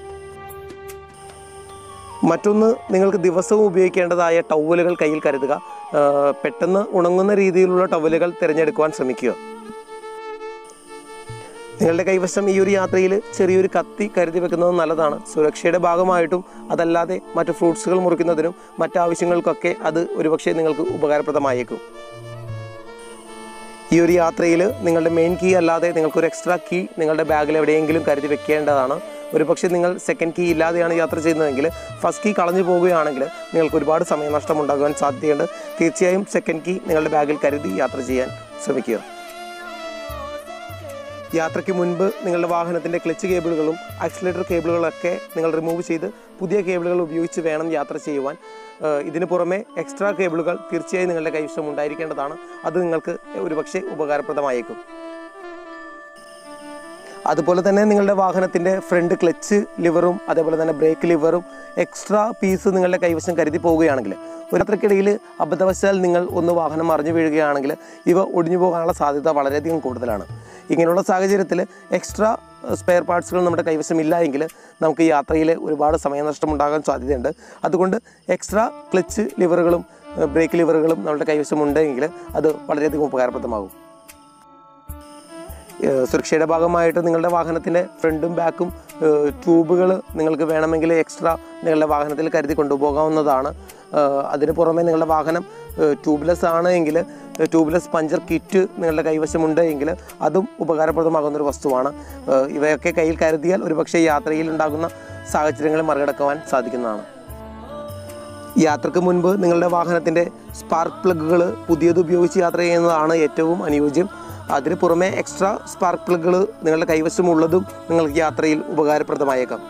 മറ്റൊന്ന് നിങ്ങൾക്ക് ദിവസവും ഉപയോഗിക്കേണ്ടതായ ടവലുകൾ കയ്യിൽ കരുതുക ആ, പെട്ടെന്ന് ഉണങ്ങുന്ന രീതിയിലുള്ള ടവലുകൾ തിരഞ്ഞെടുക്കുവാൻ ശ്രമിക്കുക നിങ്ങളുടെ കൈവശം ഈ ഒരു യാത്രയിൽ ചെറിയൊരു കത്തി കരുതി വെക്കുന്നത് നല്ലതാണ് സുരക്ഷയുടെ ഭാഗമായിട്ടും അതല്ലാതെ മറ്റു ഫ്രൂട്ട്സുകൾ മുറിക്കുന്നതിനും മറ്റാവശ്യങ്ങൾക്കൊക്കെ അത് ഒരുപക്ഷെ നിങ്ങൾക്ക് ഉപകാരപ്രദമായേക്കും ഈ ഒരു യാത്രയിൽ നിങ്ങളുടെ മെയിൻ കീ അല്ലാതെ നിങ്ങൾക്കൊരു എക്സ്ട്രാ കീ നിങ്ങളുടെ ബാഗിൽ എവിടെയെങ്കിലും കരുതി വെക്കേണ്ടതാണ് ഒരു പക്ഷേ നിങ്ങൾ സെക്കൻഡ് കീ ഇല്ലാതെയാണ് യാത്ര ചെയ്യുന്നതെങ്കിൽ ഫസ്റ്റ് കീ കളഞ്ഞു പോവുകയാണെങ്കിൽ നിങ്ങൾക്ക് ഒരുപാട് സമയനഷ്ടം ഉണ്ടാകുവാൻ സാധ്യതയുണ്ട് തീർച്ചയായും സെക്കൻഡ് കീ നിങ്ങളുടെ ബാഗിൽ കരുതി യാത്ര ചെയ്യാൻ ശ്രമിക്കുക യാത്രയ്ക്ക് മുൻപ് നിങ്ങളുടെ വാഹനത്തിൻ്റെ ക്ലച്ച് കേബിളുകളും ആക്സിലേറ്റർ കേബിളുകളൊക്കെ നിങ്ങൾ റിമൂവ് ചെയ്ത് പുതിയ കേബിളുകൾ ഉപയോഗിച്ച് വേണം യാത്ര ചെയ്യുവാൻ ഏഹ് ഇതിന് പുറമെ എക്സ്ട്രാ കേബിളുകൾ തീർച്ചയായും നിങ്ങളുടെ കൈവശം ഉണ്ടായിരിക്കേണ്ടതാണ് അത് നിങ്ങൾക്ക് ഒരുപക്ഷെ ഉപകാരപ്രദമായേക്കും അതുപോലെ തന്നെ നിങ്ങളുടെ വാഹനത്തിൻ്റെ ഫ്രണ്ട് ക്ലച്ച് ലിവറും അതേപോലെ തന്നെ ബ്രേക്ക് ലിവറും എക്സ്ട്രാ പീസ് നിങ്ങളുടെ കൈവശം കരുതി പോവുകയാണെങ്കിൽ ഒരു യാത്രക്കിടയിൽ അബദ്ധവശാൽ നിങ്ങൾ ഒന്ന് വാഹനം മറിഞ്ഞു വീഴുകയാണെങ്കിൽ ഇവ ഒടിഞ്ഞു പോകാനുള്ള സാധ്യത വളരെയധികം കൂടുതലാണ് ഇങ്ങനെയുള്ള സാഹചര്യത്തിൽ എക്സ്ട്രാ സ്പെയർ പാർട്സുകൾ നമ്മുടെ കൈവശം ഇല്ല എങ്കിൽ നമുക്ക് ഈ യാത്രയിൽ ഒരുപാട് സമയനഷ്ടം ഉണ്ടാകാൻ സാധ്യതയുണ്ട് അതുകൊണ്ട് എക്സ്ട്രാ ക്ലച്ച് ലിവറുകളും ബ്രേക്ക് ലിവറുകളും നമ്മുടെ കൈവശം ഉണ്ടെങ്കിൽ അത് വളരെയധികം ഉപകാരപ്രദമാകും ഏഹ് സുരക്ഷയുടെ ഭാഗമായിട്ട് നിങ്ങളുടെ വാഹനത്തിൻ്റെ ഫ്രണ്ടും ബാക്കും ട്യൂബുകൾ നിങ്ങൾക്ക് വേണമെങ്കിൽ എക്സ്ട്രാ നിങ്ങളുടെ വാഹനത്തിൽ കരുതി കൊണ്ടുപോകാവുന്നതാണ് ഏഹ് അതിന് പുറമെ നിങ്ങളുടെ വാഹനം ട്യൂബ്ലെസ് ആണ് എങ്കിൽ ട്യൂബ്ലെസ് പഞ്ചർ കിറ്റ് നിങ്ങളുടെ കൈവശമുണ്ട് എങ്കിൽ അതും ഉപകാരപ്രദമാകുന്ന ഒരു വസ്തുവാണ് ഏഹ് ഇവയൊക്കെ കയ്യിൽ കരുതിയാൽ ഒരുപക്ഷെ യാത്രയിൽ ഉണ്ടാകുന്ന സാഹചര്യങ്ങളെ മറികടക്കുവാൻ സാധിക്കുന്നതാണ് യാത്രക്ക് മുൻപ് നിങ്ങളുടെ വാഹനത്തിൻ്റെ സ്പാർക്ക് പ്ലഗുകൾ പുതിയത് ഉപയോഗിച്ച് യാത്ര ചെയ്യുന്നതാണ് ഏറ്റവും അനുയോജ്യം അതിന് പുറമെ എക്സ്ട്രാ സ്പാർക്ക് പ്ലഗുകൾ നിങ്ങളുടെ കൈവശമുള്ളതും നിങ്ങൾക്ക് യാത്രയിൽ ഉപകാരപ്രദമായേക്കാം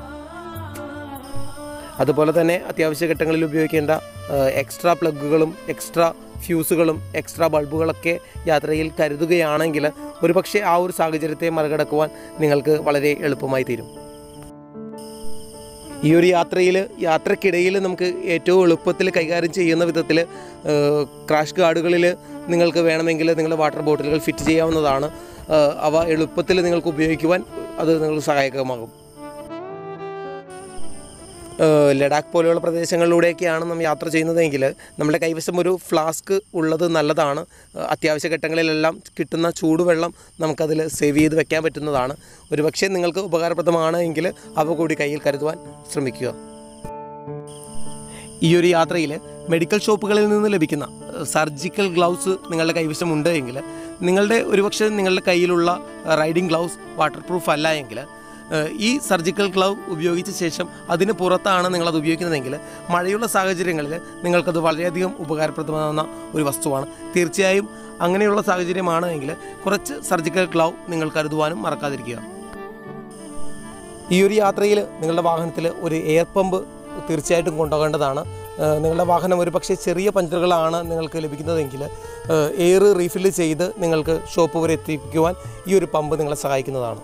അതുപോലെ തന്നെ അത്യാവശ്യ ഘട്ടങ്ങളിൽ ഉപയോഗിക്കേണ്ട എക്സ്ട്രാ പ്ലഗുകളും എക്സ്ട്രാ ഫ്യൂസുകളും എക്സ്ട്രാ ബൾബുകളൊക്കെ യാത്രയിൽ കരുതുകയാണെങ്കിൽ ഒരുപക്ഷെ ആ ഒരു സാഹചര്യത്തെ മറികടക്കുവാൻ നിങ്ങൾക്ക് വളരെ എളുപ്പമായി തീരും ഈ ഒരു യാത്രയിൽ യാത്രക്കിടയിൽ നമുക്ക് ഏറ്റവും എളുപ്പത്തിൽ കൈകാര്യം ചെയ്യുന്ന വിധത്തിൽ ക്രാഷ് ഗാർഡുകളിൽ നിങ്ങൾക്ക് വേണമെങ്കിൽ നിങ്ങളുടെ വാട്ടർ ബോട്ടിലുകൾ ഫിറ്റ് ചെയ്യാവുന്നതാണ് ഏഹ് അവ എളുപ്പത്തിൽ നിങ്ങൾക്ക് ഉപയോഗിക്കുവാൻ അത് നിങ്ങൾക്ക് സഹായകമാകും ഏഹ് ലഡാക്ക് പോലെയുള്ള പ്രദേശങ്ങളിലൂടെയൊക്കെയാണ് നമ്മൾ യാത്ര ചെയ്യുന്നതെങ്കിൽ നമ്മുടെ കൈവശം ഒരു ഫ്ലാസ്ക് ഉള്ളത് നല്ലതാണ് ഏഹ് അത്യാവശ്യ ഘട്ടങ്ങളിലെല്ലാം കിട്ടുന്ന ചൂടുവെള്ളം നമുക്കതിൽ സേവ് ചെയ്ത് വെക്കാൻ പറ്റുന്നതാണ് ഒരുപക്ഷെ നിങ്ങൾക്ക് ഉപകാരപ്രദമാണ് എങ്കിൽ അവ കൂടി കയ്യിൽ കരുതുവാൻ ശ്രമിക്കുക ഈ ഒരു യാത്രയിൽ മെഡിക്കൽ ഷോപ്പുകളിൽ നിന്ന് ലഭിക്കുന്ന സർജിക്കൽ ഗ്ലൗസ് നിങ്ങളുടെ കൈവശം ഉണ്ട് എങ്കിൽ നിങ്ങളുടെ ഒരുപക്ഷെ നിങ്ങളുടെ കയ്യിലുള്ള റൈഡിംഗ് ഗ്ലൗസ് വാട്ടർ പ്രൂഫ് അല്ല എങ്കിൽ ഏഹ് ഈ സർജിക്കൽ ഗ്ലൗ ഉപയോഗിച്ച ശേഷം അതിന് പുറത്താണ് നിങ്ങളത് ഉപയോഗിക്കുന്നതെങ്കിൽ മഴയുള്ള സാഹചര്യങ്ങളിൽ നിങ്ങൾക്കത് വളരെയധികം ഉപകാരപ്രദമാകുന്ന ഒരു വസ്തുവാണ് തീർച്ചയായും അങ്ങനെയുള്ള സാഹചര്യമാണ് എങ്കിൽ കുറച്ച് സർജിക്കൽ ഗ്ലൗ നിങ്ങൾ കരുതുവാനും മറക്കാതിരിക്കുക ഈ ഒരു യാത്രയിൽ നിങ്ങളുടെ വാഹനത്തിൽ ഒരു എയർ പമ്പ് തീർച്ചയായിട്ടും കൊണ്ടുപോകേണ്ടതാണ് ഏഹ് നിങ്ങളുടെ വാഹനം ഒരു പക്ഷേ ചെറിയ പഞ്ചറുകളാണ് നിങ്ങൾക്ക് ലഭിക്കുന്നതെങ്കിൽ എയർ റീഫില്ല് ചെയ്ത് നിങ്ങൾക്ക് ഷോപ്പ് വരെ എത്തിക്കുവാൻ ഈ ഒരു പമ്പ് നിങ്ങളെ സഹായിക്കുന്നതാണ്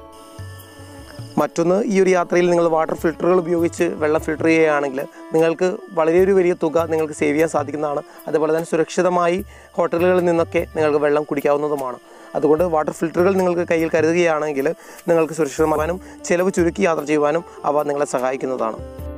മറ്റൊന്ന് ഈ ഒരു യാത്രയിൽ നിങ്ങൾ വാട്ടർ ഫിൽറ്ററുകൾ ഉപയോഗിച്ച് വെള്ളം ഫിൽട്ടർ ചെയ്യുകയാണെങ്കിൽ നിങ്ങൾക്ക് വളരെ ഒരു വലിയ തുക നിങ്ങൾക്ക് സേവ് ചെയ്യാൻ സാധിക്കുന്നതാണ് അതുപോലെ തന്നെ സുരക്ഷിതമായി ഹോട്ടലുകളിൽ നിന്നൊക്കെ നിങ്ങൾക്ക് വെള്ളം കുടിക്കാവുന്നതുമാണ് അതുകൊണ്ട് വാട്ടർ ഫിൽറ്ററുകൾ നിങ്ങൾക്ക് കയ്യിൽ കരുതുകയാണെങ്കിൽ നിങ്ങൾക്ക് സുരക്ഷിതമാകാനും ചിലവ് ചുരുക്കി യാത്ര ചെയ്യുവാനും അവ നിങ്ങളെ സഹായിക്കുന്നതാണ്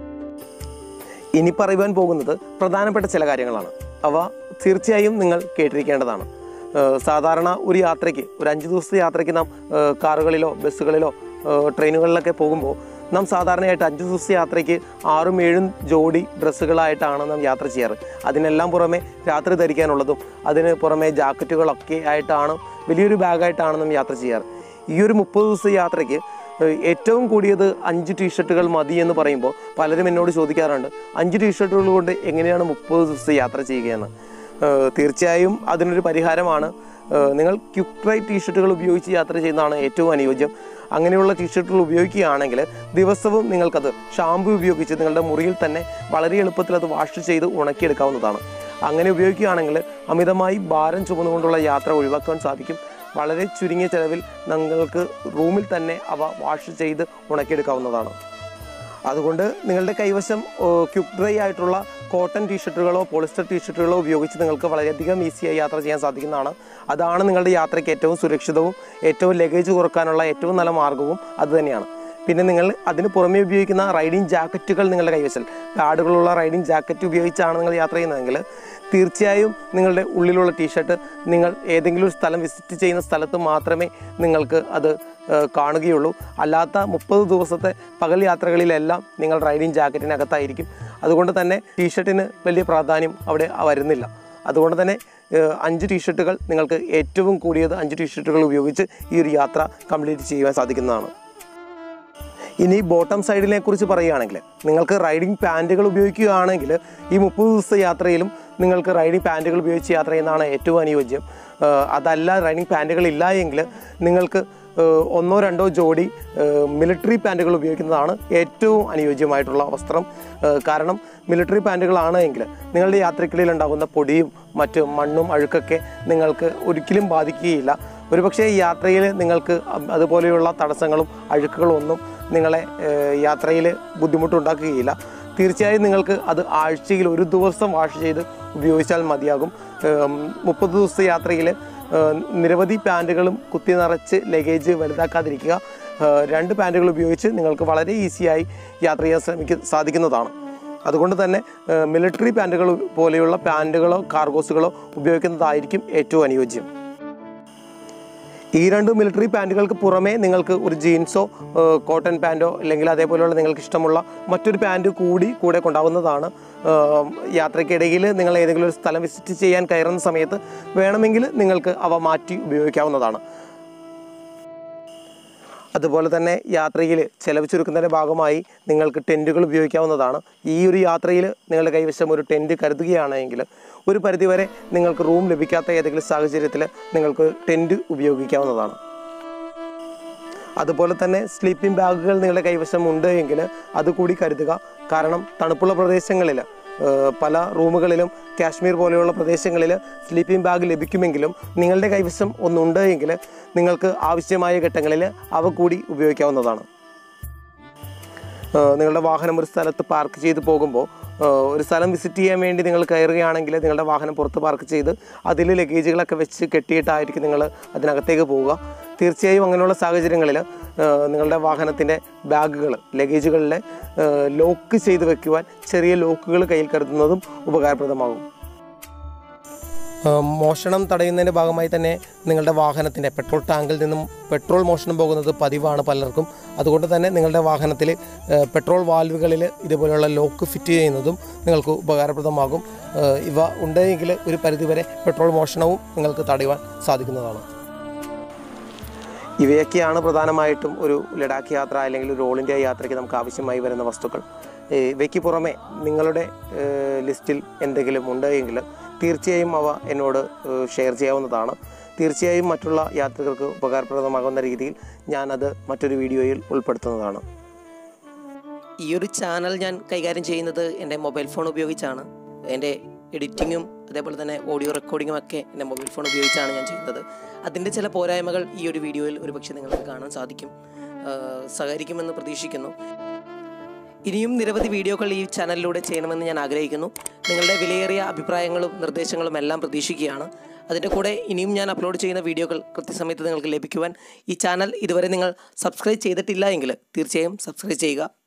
ഇനി പറയുവാൻ പോകുന്നത് പ്രധാനപ്പെട്ട ചില കാര്യങ്ങളാണ് അവ തീർച്ചയായും നിങ്ങൾ കേട്ടിരിക്കേണ്ടതാണ് ഏഹ് സാധാരണ ഒരു യാത്രയ്ക്ക് ഒരു അഞ്ച് ദിവസത്തെ യാത്രയ്ക്ക് നാം ഏഹ് കാറുകളിലോ ബസ്സുകളിലോ ഏഹ് ട്രെയിനുകളിലൊക്കെ പോകുമ്പോൾ നാം സാധാരണയായിട്ട് അഞ്ച് ദിവസത്തെ യാത്രയ്ക്ക് ആറും ഏഴും ജോഡി ഡ്രസ്സുകളായിട്ടാണ് നാം യാത്ര ചെയ്യാറ് അതിനെല്ലാം പുറമെ രാത്രി ധരിക്കാനുള്ളതും അതിന് പുറമെ ജാക്കറ്റുകളൊക്കെ ആയിട്ടാണ് വലിയൊരു ബാഗായിട്ടാണ് നാം യാത്ര ചെയ്യാറ് ഈ ഒരു മുപ്പത് ദിവസത്തെ യാത്രയ്ക്ക് ഏഹ് ഏറ്റവും കൂടിയത് അഞ്ച് ടീഷർട്ടുകൾ മതി എന്ന് പറയുമ്പോൾ പലരും എന്നോട് ചോദിക്കാറുണ്ട് അഞ്ച് ടീഷർട്ടുകൾ കൊണ്ട് എങ്ങനെയാണ് മുപ്പത് ദിവസത്തെ യാത്ര ചെയ്യുകയെന്ന് ഏഹ് തീർച്ചയായും അതിനൊരു പരിഹാരമാണ് ഏഹ് നിങ്ങൾ ക്യുക്ക് ഡ്രൈ ടീഷർട്ടുകൾ ഉപയോഗിച്ച് യാത്ര ചെയ്യുന്നതാണ് ഏറ്റവും അനുയോജ്യം അങ്ങനെയുള്ള ടീഷർട്ടുകൾ ഉപയോഗിക്കുകയാണെങ്കിൽ ദിവസവും നിങ്ങൾക്കത് ഷാമ്പു ഉപയോഗിച്ച് നിങ്ങളുടെ മുറിയിൽ തന്നെ വളരെ എളുപ്പത്തിൽ അത് വാഷ് ചെയ്ത് ഉണക്കിയെടുക്കാവുന്നതാണ് അങ്ങനെ ഉപയോഗിക്കുകയാണെങ്കിൽ അമിതമായി ഭാരം ചുമന്നുകൊണ്ടുള്ള യാത്ര ഒഴിവാക്കാൻ സാധിക്കും വളരെ ചുരുങ്ങിയ ചെലവിൽ നിങ്ങൾക്ക് റൂമിൽ തന്നെ അവ വാഷ് ചെയ്ത് ഉണക്കിയെടുക്കാവുന്നതാണ് അതുകൊണ്ട് നിങ്ങളുടെ കൈവശം ക്യുക്ക് ഡ്രൈ ആയിട്ടുള്ള കോട്ടൺ ടീഷർട്ടുകളോ പോളിസ്റ്റർ ടീഷർട്ടുകളോ ഉപയോഗിച്ച് നിങ്ങൾക്ക് വളരെയധികം ഈസിയായി യാത്ര ചെയ്യാൻ സാധിക്കുന്നതാണ് അതാണ് നിങ്ങളുടെ യാത്രയ്ക്ക് ഏറ്റവും സുരക്ഷിതവും ഏറ്റവും ലഗേജ് കുറക്കാനുള്ള ഏറ്റവും നല്ല മാർഗവും അതുതന്നെയാണ് പിന്നെ നിങ്ങൾ അതിന് പുറമെ ഉപയോഗിക്കുന്ന റൈഡിങ് ജാക്കറ്റുകൾ നിങ്ങളുടെ കൈവശം പാഡുകളുള്ള റൈഡിങ് ജാക്കറ്റ് ഉപയോഗിച്ചാണ് നിങ്ങൾ യാത്ര ചെയ്യുന്നതെങ്കിൽ തീർച്ചയായും നിങ്ങളുടെ ഉള്ളിലുള്ള ടീഷർട്ട് നിങ്ങൾ ഏതെങ്കിലും ഒരു സ്ഥലം വിസിറ്റ് ചെയ്യുന്ന സ്ഥലത്ത് മാത്രമേ നിങ്ങൾക്ക് അത് ഏഹ്, കാണുകയുള്ളൂ അല്ലാത്ത മുപ്പത് ദിവസത്തെ പകൽ യാത്രകളിലെല്ലാം നിങ്ങൾ റൈഡിങ് ജാക്കറ്റിനകത്തായിരിക്കും അതുകൊണ്ട് തന്നെ ടീഷർട്ടിന് വലിയ പ്രാധാന്യം അവിടെ വരുന്നില്ല അതുകൊണ്ട് തന്നെ ഏഹ്, അഞ്ച് ടീഷർട്ടുകൾ നിങ്ങൾക്ക് ഏറ്റവും കൂടിയത് അഞ്ച് ടീഷർട്ടുകൾ ഉപയോഗിച്ച് ഈ ഒരു യാത്ര കംപ്ലീറ്റ് ചെയ്യുവാൻ സാധിക്കുന്നതാണ് ഇനി ബോട്ടം സൈഡിനെ കുറിച്ച് പറയുകയാണെങ്കിൽ നിങ്ങൾക്ക് റൈഡിംഗ് പാൻറ്റുകൾ ഉപയോഗിക്കുകയാണെങ്കിൽ ഈ മുപ്പത് ദിവസത്തെ യാത്രയിലും നിങ്ങൾക്ക് റൈഡിംഗ് പാൻറ്റുകൾ ഉപയോഗിച്ച് യാത്ര ചെയ്യുന്നതാണ് ഏറ്റവും അനുയോജ്യം ഏഹ് അതല്ല റൈഡിംഗ് പാൻറ്റുകൾ ഇല്ല എങ്കിൽ നിങ്ങൾക്ക് ഏഹ് ഒന്നോ രണ്ടോ ജോഡി മിലിറ്ററി പാൻറ്റുകൾ ഉപയോഗിക്കുന്നതാണ് ഏറ്റവും അനുയോജ്യമായിട്ടുള്ള വസ്ത്രം ഏഹ് കാരണം മിലിറ്ററി പാൻറ്റുകളാണ് എങ്കിൽ നിങ്ങളുടെ യാത്രക്കിടയിൽ ഉണ്ടാകുന്ന പൊടിയും മറ്റ് മണ്ണും അഴുക്കൊക്കെ നിങ്ങൾക്ക് ഒരിക്കലും ബാധിക്കുകയില്ല ഒരുപക്ഷേ ഈ യാത്രയിൽ നിങ്ങൾക്ക് അ- അതുപോലെയുള്ള തടസ്സങ്ങളും അഴുക്കുകളും ഒന്നും നിങ്ങളെ യാത്രയിൽ ബുദ്ധിമുട്ടുണ്ടാക്കുകയില്ല തീർച്ചയായും നിങ്ങൾക്ക് അത് ആഴ്ചയിൽ ഒരു ദിവസം വാഷ് ചെയ്ത് ഉപയോഗിച്ചാൽ മതിയാകും മുപ്പത് ദിവസത്തെ യാത്രയിൽ നിരവധി പാൻറ്റുകളും കുത്തി നിറച്ച് ലഗേജ് വലുതാക്കാതിരിക്കുക ഏഹ് രണ്ട് പാൻറ്റുകൾ ഉപയോഗിച്ച് നിങ്ങൾക്ക് വളരെ ഈസിയായി യാത്ര ചെയ്യാൻ ശ്രമിക്ക സാധിക്കുന്നതാണ് അതുകൊണ്ട് തന്നെ മിലിറ്ററി പാൻറ്റുകൾ പോലെയുള്ള പാൻറ്റുകളോ കാർഗോസുകളോ ഉപയോഗിക്കുന്നതായിരിക്കും ഏറ്റവും അനുയോജ്യം ഈ രണ്ട് മിലിറ്ററി പാൻറ്റുകൾക്ക് പുറമേ നിങ്ങൾക്ക് ഒരു ജീൻസോ ഏഹ് കോട്ടൺ പാൻറ്റോ അല്ലെങ്കിൽ അതേപോലെയുള്ള നിങ്ങൾക്ക് ഇഷ്ടമുള്ള മറ്റൊരു പാൻറ്റ് കൂടി കൂടെ കൊണ്ടാവുന്നതാണ് ഏഹ് യാത്രയ്ക്കിടയിൽ നിങ്ങൾ ഏതെങ്കിലും ഒരു സ്ഥലം വിസിറ്റ് ചെയ്യാൻ കയറുന്ന സമയത്ത് വേണമെങ്കിൽ നിങ്ങൾക്ക് അവ മാറ്റി ഉപയോഗിക്കാവുന്നതാണ് അതുപോലെ തന്നെ യാത്രയിൽ ചെലവ് ചുരുക്കുന്നതിൻ്റെ ഭാഗമായി നിങ്ങൾക്ക് ടെൻറ്റുകൾ ഉപയോഗിക്കാവുന്നതാണ് ഈ ഒരു യാത്രയിൽ നിങ്ങളുടെ കൈവശം ഒരു ടെൻറ്റ് കരുതുകയാണെങ്കിൽ ഒരു പരിധിവരെ നിങ്ങൾക്ക് റൂം ലഭിക്കാത്ത ഏതെങ്കിലും സാഹചര്യത്തിൽ നിങ്ങൾക്ക് ടെൻറ്റ് ഉപയോഗിക്കാവുന്നതാണ് അതുപോലെ തന്നെ സ്ലീപ്പിംഗ് ബാഗുകൾ നിങ്ങളുടെ കൈവശം ഉണ്ട് എങ്കിൽ അതുകൂടി കരുതുക കാരണം തണുപ്പുള്ള പ്രദേശങ്ങളിൽ ഏഹ്, പല റൂമുകളിലും കാശ്മീർ പോലെയുള്ള പ്രദേശങ്ങളിൽ സ്ലീപ്പിംഗ് ബാഗ് ലഭിക്കുമെങ്കിലും നിങ്ങളുടെ കൈവശം ഒന്നുണ്ട് എങ്കിൽ നിങ്ങൾക്ക് ആവശ്യമായ ഘട്ടങ്ങളിൽ അവ കൂടി ഉപയോഗിക്കാവുന്നതാണ് ഏഹ് നിങ്ങളുടെ വാഹനം ഒരു സ്ഥലത്ത് പാർക്ക് ചെയ്ത് പോകുമ്പോൾ ഏഹ് ഒരു സ്ഥലം വിസിറ്റ് ചെയ്യാൻ വേണ്ടി നിങ്ങൾ കയറുകയാണെങ്കിൽ നിങ്ങളുടെ വാഹനം പുറത്ത് പാർക്ക് ചെയ്ത് അതിൽ ലഗേജുകളൊക്കെ വെച്ച് കെട്ടിയിട്ടായിരിക്കും നിങ്ങൾ അതിനകത്തേക്ക് പോവുക തീർച്ചയായും അങ്ങനെയുള്ള സാഹചര്യങ്ങളിൽ ഏഹ് നിങ്ങളുടെ വാഹനത്തിൻ്റെ ബാഗുകൾ ലഗേജുകളിലെ ഏഹ് ലോക്ക് ചെയ്ത് വെക്കുവാൻ ചെറിയ ലോക്കുകൾ കയ്യിൽ കരുതുന്നതും ഉപകാരപ്രദമാകും ഏഹ് മോഷണം തടയുന്നതിൻ്റെ ഭാഗമായി തന്നെ നിങ്ങളുടെ വാഹനത്തിൻ്റെ പെട്രോൾ ടാങ്കിൽ നിന്നും പെട്രോൾ മോഷണം പോകുന്നത് പതിവാണ് പലർക്കും അതുകൊണ്ട് തന്നെ നിങ്ങളുടെ വാഹനത്തിൽ ഏഹ് പെട്രോൾ വാൽവുകളിൽ ഇതുപോലെയുള്ള ലോക്ക് ഫിറ്റ് ചെയ്യുന്നതും നിങ്ങൾക്ക് ഉപകാരപ്രദമാകും ഏഹ് ഇവ ഉണ്ടെങ്കിൽ ഒരു പരിധിവരെ പെട്രോൾ മോഷണവും നിങ്ങൾക്ക് തടയുവാൻ സാധിക്കുന്നതാണ് ഇവയൊക്കെയാണ് പ്രധാനമായിട്ടും ഒരു ലഡാക്ക് യാത്ര അല്ലെങ്കിൽ ഒരു ഓൾ ഇന്ത്യ യാത്രയ്ക്ക് നമുക്ക് ആവശ്യമായി വരുന്ന വസ്തുക്കൾ ഏ, ഇവയ്ക്ക് പുറമെ നിങ്ങളുടെ ഏ, ലിസ്റ്റിൽ എന്തെങ്കിലും ഉണ്ടെങ്കിൽ തീർച്ചയായും അവ എന്നോട് ഏ, ഷെയർ ചെയ്യാവുന്നതാണ് തീർച്ചയായും മറ്റുള്ള യാത്രികർക്ക് ഉപകാരപ്രദമാകുന്ന രീതിയിൽ ഞാനത് മറ്റൊരു വീഡിയോയിൽ ഉൾപ്പെടുത്തുന്നതാണ് ഈ ഒരു ചാനൽ ഞാൻ കൈകാര്യം ചെയ്യുന്നത് എൻ്റെ മൊബൈൽ ഫോൺ ഉപയോഗിച്ചാണ് എൻ്റെ എഡിറ്റിങ്ങും അതേപോലെ തന്നെ ഓഡിയോ റെക്കോർഡിങ്ങും ഒക്കെ എൻ്റെ മൊബൈൽ ഫോൺ ഉപയോഗിച്ചാണ് ഞാൻ ചെയ്യുന്നത് അതിൻ്റെ ചില പോരായ്മകൾ ഈ ഒരു വീഡിയോയിൽ ഒരുപക്ഷെ നിങ്ങൾക്ക് കാണാൻ സാധിക്കും ആഹ് സഹകരിക്കുമെന്ന് പ്രതീക്ഷിക്കുന്നു ഇനിയും നിരവധി വീഡിയോകൾ ഈ ചാനലിലൂടെ ചെയ്യണമെന്ന് ഞാൻ ആഗ്രഹിക്കുന്നു നിങ്ങളുടെ വിലയേറിയ അഭിപ്രായങ്ങളും നിർദ്ദേശങ്ങളും എല്ലാം പ്രതീക്ഷിക്കുകയാണ് അതിൻ്റെ കൂടെ ഇനിയും ഞാൻ അപ്ലോഡ് ചെയ്യുന്ന വീഡിയോകൾ കൃത്യസമയത്ത് നിങ്ങൾക്ക് ലഭിക്കുവാൻ ഈ ചാനൽ ഇതുവരെ നിങ്ങൾ സബ്സ്ക്രൈബ് ചെയ്തിട്ടില്ല എങ്കിൽ തീർച്ചയായും സബ്സ്ക്രൈബ് ചെയ്യുക